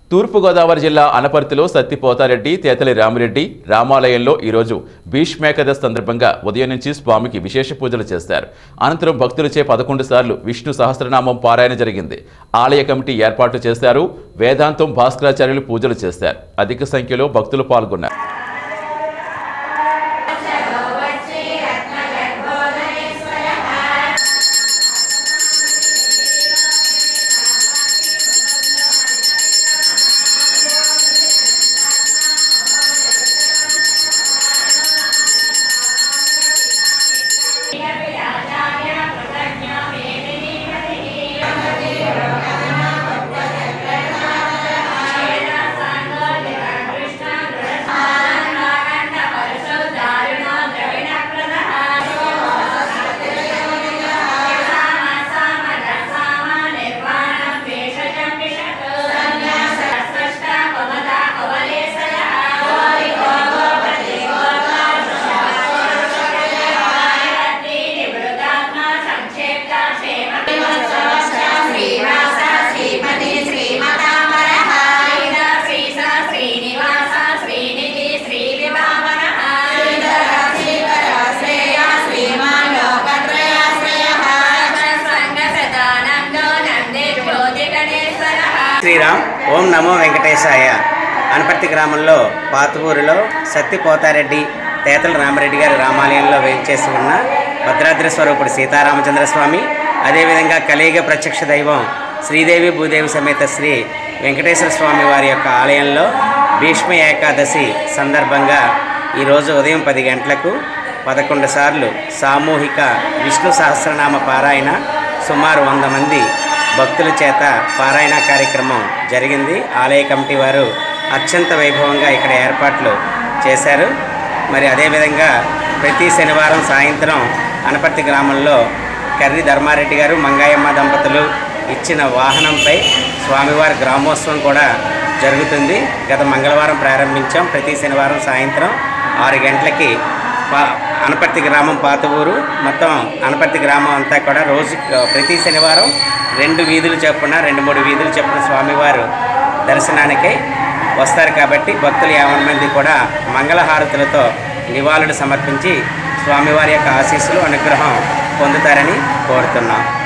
తూర్పుగోదావరి జిల్లా అనపర్తిలో సత్తిపోతారెడ్డి తేతలి రామిరెడ్డి రామాలయంలో ఈరోజు భీష్మేకదశ సందర్భంగా ఉదయం నుంచి స్వామికి విశేష పూజలు చేశారు అనంతరం భక్తులచే పదకొండు సార్లు విష్ణు సహస్రనామం పారాయణ జరిగింది ఆలయ కమిటీ ఏర్పాటు చేశారు వేదాంతం భాస్కరాచార్యులు పూజలు చేశారు అధిక సంఖ్యలో భక్తులు పాల్గొన్నారు శ్రీరామ్ ఓం నమో వెంకటేశాయ అనపర్తి గ్రామంలో పాతుపూరులో సత్తిపోతారెడ్డి తేతల రామరెడ్డి గారి రామాలయంలో వేయించేసి ఉన్న భద్రాద్రి స్వరూపుడు సీతారామచంద్ర స్వామి అదేవిధంగా కలియుగ ప్రత్యక్ష దైవం శ్రీదేవి భూదేవి సమేత శ్రీ వెంకటేశ్వర స్వామి వారి యొక్క ఆలయంలో భీష్మ ఏకాదశి సందర్భంగా ఈరోజు ఉదయం పది గంటలకు పదకొండు సార్లు సామూహిక విష్ణు సహస్రనామ పారాయణ సుమారు వంద మంది భక్తుల చేత పారాయణ కార్యక్రమం జరిగింది ఆలయ కమిటీ వారు అత్యంత వైభవంగా ఇక్కడ ఏర్పాట్లు చేశారు మరి అదేవిధంగా ప్రతి శనివారం సాయంత్రం అనపర్తి గ్రామంలో కర్రి ధర్మారెడ్డి గారు మంగాయమ్మ దంపతులు ఇచ్చిన వాహనంపై స్వామివారి గ్రామోత్సవం కూడా జరుగుతుంది గత మంగళవారం ప్రారంభించాం ప్రతి శనివారం సాయంత్రం ఆరు గంటలకి పా అనపర్తి గ్రామం పాత ఊరు మొత్తం అనపర్తి గ్రామం అంతా కూడా రోజు ప్రతి శనివారం రెండు వీధులు చొప్పున రెండు మూడు వీధులు చొప్పున స్వామివారు దర్శనానికై వస్తారు కాబట్టి భక్తులు యాభై మంది కూడా మంగళహారతులతో నివాళులు సమర్పించి స్వామివారి యొక్క ఆశీస్సులు అనుగ్రహం పొందుతారని కోరుతున్నాం